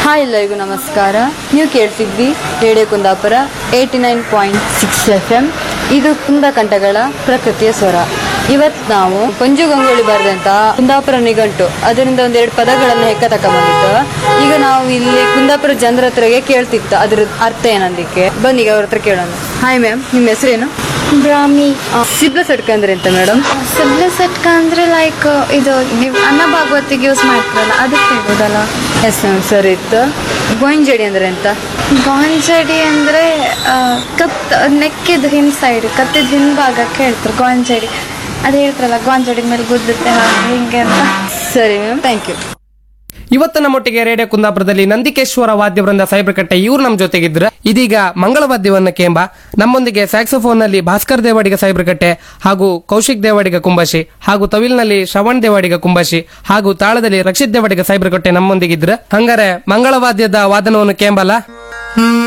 hi ಎಲ್ಲರಿಗೂ ನಮಸ್ಕಾರ ನೀವು ಕೇಳ್ತಿದ್ವಿ radio Kundapura eighty nine point six F M ಇದು ಕುಂದಕಂಠಗಳ ಪ್ರಕೃತಿಯ ಸ್ವರ ಇವತ್ತು ನಾವು ಪಂಜು ಗಂಗೊಳ್ಳಿ ಬರೆದಂತ ಕುಂದಾಪುರ ನಿಘಂಟು ಅದರಿಂದ ಒಂದೆರಡು ಪದಗಳನ್ನು ಹೆಕ್ಕ ತಕೊಂಡ್ಬಂದಿತ್ತು ಈಗ ನಾವು ಇಲ್ಲಿ ಕುಂದಾಪುರ ಜನರ ಹತ್ರಗೆ ಕೇಳ್ತಿತ್ತು ಅದ್ರ ಅರ್ಥ ಏನಂದಿಕ್ಕೆ ಬನ್ನಿ ಈಗ ಅವ್ರ ಹತ್ರ ಕೇಳೋಣ ಹಾಯ್ ಮ್ಯಾಮ್ ನಿಮ್ಮ ಹೆಸರೇನು ಬ್ರಾಹ್ಮಿ ಸಿಬ್ಲ ಸಟ್ಕ ಅಂದ್ರೆ ಎಂತ ಮೇಡಮ್ ಸಿಬ್ಲೆ ಸಟ್ಕ ಅಂದ್ರೆ ಲೈಕ್ ಇದು ನೀವು ಅನ್ನ ಭಾಗವತಿಗೆ ಯೂಸ್ ಮಾಡ್ತಾರಲ್ಲ ಅದಕ್ಕೆ ಹೇಳೋದಲ್ಲ ಎಸ್ ಮ್ಯಾಮ್ ಸರಿ ಇತ್ತು ಗೋಯಿಂಜಡಿ ಅಂದ್ರೆ ಎಂತ ಗಾಂಜಡಿ ಅಂದ್ರೆ ಆ, ಕತ್ ನೆಕ್ಕಿದ ಹಿಂದ್ ಸೈಡ್ ಕತ್ತಿದ ಹಿಂಭಾಗಕ್ಕೆ ಹೇಳ್ತಾರೆ ಗಾಂಜಡಿ ಅದು ಹೇಳ್ತಾರಲ್ಲ ಗಾಂಜಡಿ ಮೇಲೆ ಗುದ್ದುತ್ತೆ ಹಾಗೆ ಹಿಂಗೆ ಅಂತ ಸರಿ ಮ್ಯಾಮ್ ಥ್ಯಾಂಕ್ ಯು ಇವತ್ತು ನಮ್ಮೊಟ್ಟಿಗೆ ರೇಡಿಯೋ ಕುಂದಾಪುರದಲ್ಲಿ ನಂದಿಕೇಶ್ವರ ವಾದ್ಯ ವೃಂದ ಸೈಬ್ರಕಟ್ಟೆ ಇವ್ರು ನಮ್ಮ ಜೊತೆಗಿದ್ರು ಇದೀಗ ಮಂಗಳ ವಾದ್ಯವನ್ನ ಕೇಂಬ ನಮ್ಮೊಂದಿಗೆ ಸ್ಯಾಕ್ಸೋಫೋನ್ ನಲ್ಲಿ ಭಾಸ್ಕರ್ ದೇವಾಡಿಗ ಸೈಬ್ರಕಟ್ಟೆ ಹಾಗೂ ಕೌಶಿಕ್ ದೇವಾಡಿಗ ಕುಂಬಾಶಿ ಹಾಗೂ ತವಿಲ್ನಲ್ಲಿ ಶ್ರವಣ್ ದೇವಾಡಿಗ ಕುಂಬಾಶಿ ಹಾಗೂ ತಾಳದಲ್ಲಿ ರಕ್ಷಿತ್ ದೇವಾಡಿಗ ಸೈಬ್ರಕಟ್ಟೆ ನಮ್ಮೊಂದಿಗಿದ್ರು ಹಂಗಾರೆ ಮಂಗಳ ವಾದ್ಯದ ವಾದನವನ್ನು ಕೇಂಬಲ್ಲ